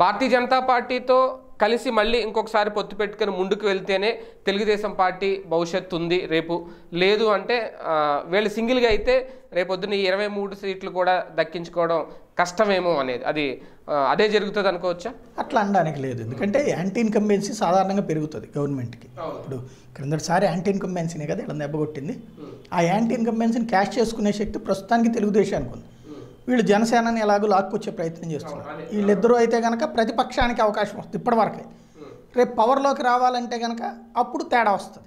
భారతీయ జనతా పార్టీతో కలిసి మళ్ళీ ఇంకొకసారి పొత్తు పెట్టుకొని ముందుకు వెళ్తేనే తెలుగుదేశం పార్టీ భవిష్యత్తు ఉంది రేపు లేదు అంటే ఆ, వీళ్ళు సింగిల్గా అయితే రేపొద్దున ఈ ఇరవై మూడు సీట్లు కూడా దక్కించుకోవడం కష్టమేమో అనేది అది ఆ, అదే జరుగుతుంది అనుకోవచ్చా అట్లా అనడానికి లేదు ఎందుకంటే యాంటీ ఇన్కంబెన్సీ సాధారణంగా పెరుగుతుంది గవర్నమెంట్కి ఇప్పుడు క్రిందటిసారి యాంటీ ఇన్కంబెన్సీనే కదా ఇలా దెబ్బ కొట్టింది ఆ యాంటీ ఇన్కంబెన్సీని క్యాష్ చేసుకునే శక్తి ప్రస్తుతానికి తెలుగుదేశానికి ఉంది వీళ్ళు జనసేనని ఎలాగో లాక్కొచ్చే ప్రయత్నం చేస్తున్నారు వీళ్ళిద్దరూ అయితే కనుక ప్రతిపక్షానికి అవకాశం వస్తుంది ఇప్పటివరకే రేపు పవర్లోకి రావాలంటే కనుక అప్పుడు తేడా వస్తుంది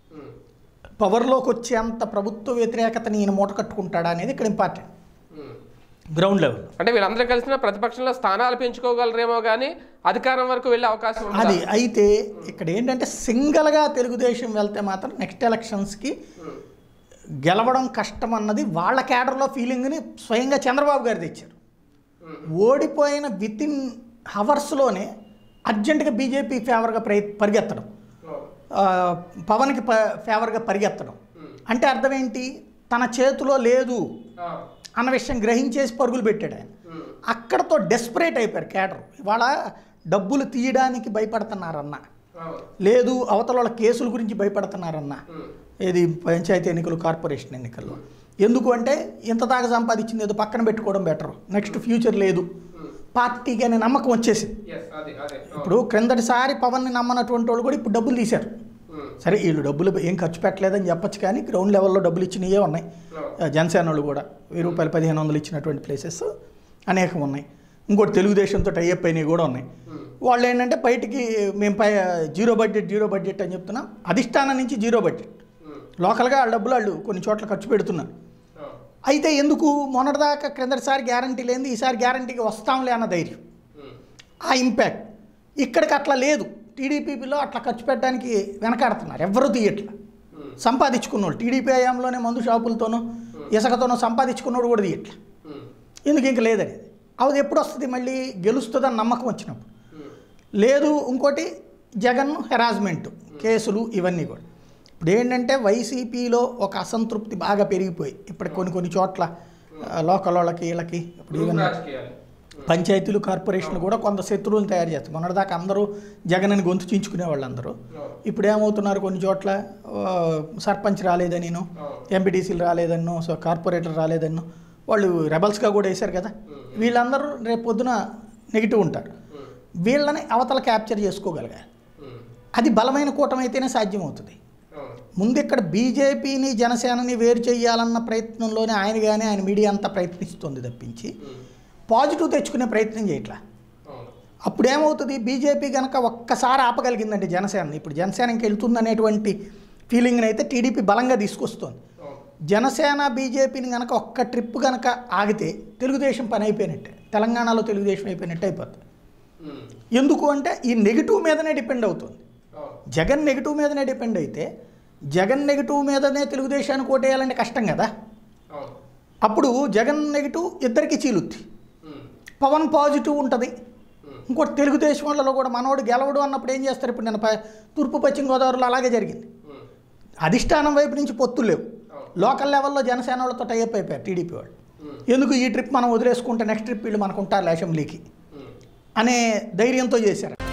పవర్లోకి వచ్చేంత ప్రభుత్వ వ్యతిరేకతని ఈయన మూట కట్టుకుంటాడా అనేది ఇక్కడ ఇంపార్టెంట్ గ్రౌండ్ లెవెల్ అంటే వీళ్ళందరూ కలిసిన ప్రతిపక్షంలో స్థానాలు పెంచుకోగలరేమో కానీ అధికారం వరకు వెళ్ళే అవకాశం ఉంది అది అయితే ఇక్కడ ఏంటంటే సింగిల్గా తెలుగుదేశం వెళ్తే మాత్రం నెక్స్ట్ ఎలక్షన్స్కి గెలవడం కష్టం అన్నది వాళ్ళ కేడర్లో ఫీలింగ్ని స్వయంగా చంద్రబాబు గారు తెచ్చారు ఓడిపోయిన విత్ ఇన్ హవర్స్లోనే అర్జెంటుగా బీజేపీ ఫేవర్గా ప్రయ పరిగెత్తడం ఆ, పవన్కి ప ఫేవర్గా పరిగెత్తడం అంటే అర్థం ఏంటి తన చేతిలో లేదు అన్న విషయం గ్రహించేసి పరుగులు పెట్టాడు ఆయన అక్కడతో డెస్పరేట్ అయిపోయారు కేడర్ ఇవాళ డబ్బులు తీయడానికి భయపడుతున్నారన్న లేదు అవతల వాళ్ళ కేసుల గురించి భయపడుతున్నారన్న ఏది పంచాయతీ ఎన్నికలు కార్పొరేషన్ ఎన్నికల్లో ఎందుకు అంటే ఇంత దాకా సంపాదించింది ఏదో పక్కన పెట్టుకోవడం బెటర్ నెక్స్ట్ ఫ్యూచర్ లేదు పార్టీకి అనే నమ్మకం వచ్చేసింది ఇప్పుడు క్రిందటిసారి పవన్ని నమ్మనటువంటి వాళ్ళు కూడా ఇప్పుడు డబ్బులు తీశారు సరే వీళ్ళు డబ్బులు ఏం ఖర్చు పెట్టలేదని చెప్పొచ్చు కానీ గ్రౌండ్ లెవెల్లో డబ్బులు ఇచ్చినవే ఉన్నాయి జనసేన వాళ్ళు కూడా వెయ్యి రూపాయలు పదిహేను వందలు ఇచ్చినటువంటి ప్లేసెస్ అనేకం ఉన్నాయి ఇంకోటి తెలుగుదేశంతో టైఅప్ అయినవి కూడా ఉన్నాయి వాళ్ళు ఏంటంటే బయటికి మేము పై జీరో బడ్జెట్ జీరో బడ్జెట్ అని చెప్తున్నాం అధిష్టానం నుంచి జీరో బడ్జెట్ లోకల్గా వాళ్ళ డబ్బులు వాళ్ళు కొన్ని చోట్ల ఖర్చు పెడుతున్నారు అయితే ఎందుకు మొన్నటిదాకా క్రిందటిసారి గ్యారంటీ లేనిది ఈసారి గ్యారంటీకి వస్తాంలే అన్న ధైర్యం ఆ ఇంపాక్ట్ ఇక్కడికి అట్లా లేదు టీడీపీలో అట్లా ఖర్చు పెట్టడానికి వెనకాడుతున్నారు ఎవరు తీయట్లా సంపాదించుకున్నోళ్ళు టీడీపీ హయాంలోనే మందు షాపులతోనూ ఇసుకతోనూ సంపాదించుకున్నోడు కూడా తీయట్లా ఎందుకు ఇంక లేదనేది అది ఎప్పుడు వస్తుంది మళ్ళీ గెలుస్తుందని నమ్మకం వచ్చినప్పుడు లేదు ఇంకోటి జగన్ హెరాస్మెంట్ కేసులు ఇవన్నీ కూడా ఇప్పుడు ఏంటంటే వైసీపీలో ఒక అసంతృప్తి బాగా పెరిగిపోయి ఇప్పుడు కొన్ని కొన్ని చోట్ల ఆ, లోకల్ వాళ్ళకి వీళ్ళకి ఇప్పుడు ఈవెన్ పంచాయతీలు కార్పొరేషన్లు కూడా కొంత శత్రువులు తయారు చేస్తారు మొన్నటిదాకా అందరూ జగన్ని గొంతు చించుకునే వాళ్ళందరూ ఇప్పుడు ఏమవుతున్నారు కొన్ని చోట్ల ఆ, సర్పంచ్ రాలేదనిను ఎంపీటీసీలు రాలేదన్నో సో కార్పొరేటర్ రాలేదన్నో వాళ్ళు రెబల్స్గా కూడా వేశారు కదా వీళ్ళందరూ రేపు పొద్దున నెగిటివ్ ఉంటారు వీళ్ళని అవతల క్యాప్చర్ చేసుకోగలగాలి అది బలమైన కూటమి అయితేనే సాధ్యమవుతుంది ముందు ఇక్కడ బీజేపీని జనసేనని వేరు చేయాలన్న ప్రయత్నంలోనే ఆయన కానీ ఆయన మీడియా అంతా ప్రయత్నిస్తుంది తప్పించి పాజిటివ్ తెచ్చుకునే ప్రయత్నం చేయట్లా అప్పుడు ఏమవుతుంది బీజేపీ కనుక ఒక్కసారి ఆపగలిగిందంటే జనసేనని ఇప్పుడు జనసేన ఇంక వెళ్తుందనేటువంటి ఫీలింగ్ని అయితే టీడీపీ బలంగా తీసుకొస్తుంది జనసేన బీజేపీని కనుక ఒక్క ట్రిప్ కనుక ఆగితే తెలుగుదేశం పని అయిపోయినట్టే తెలంగాణలో తెలుగుదేశం అయిపోయినట్టే అయిపోతుంది ఎందుకు అంటే ఈ నెగిటివ్ మీదనే డిపెండ్ అవుతుంది జగన్ నెగిటివ్ మీదనే డిపెండ్ అయితే జగన్ నెగిటివ్ మీదనే తెలుగుదేశానికి ఓటేయాలంటే కష్టం కదా అప్పుడు జగన్ నెగిటివ్ ఇద్దరికి చీలుద్ది పవన్ పాజిటివ్ ఉంటుంది ఇంకోటి తెలుగుదేశం వాళ్ళలో కూడా మనోడు గెలవడు అన్నప్పుడు ఏం చేస్తారు ఇప్పుడు నేను ప- తూర్పు పశ్చిమ గోదావరిలో అలాగే జరిగింది అధిష్టానం వైపు నుంచి పొత్తులు లేవు లోకల్ లెవెల్లో జనసేన వాళ్ళతో టైప్ అయిపోయారు టీడీపీ వాళ్ళు ఎందుకు ఈ ట్రిప్ మనం వదిలేసుకుంటే నెక్స్ట్ ట్రిప్ వీళ్ళు మనకు ఉంటారు అసెంబ్లీకి అనే ధైర్యంతో చేశారు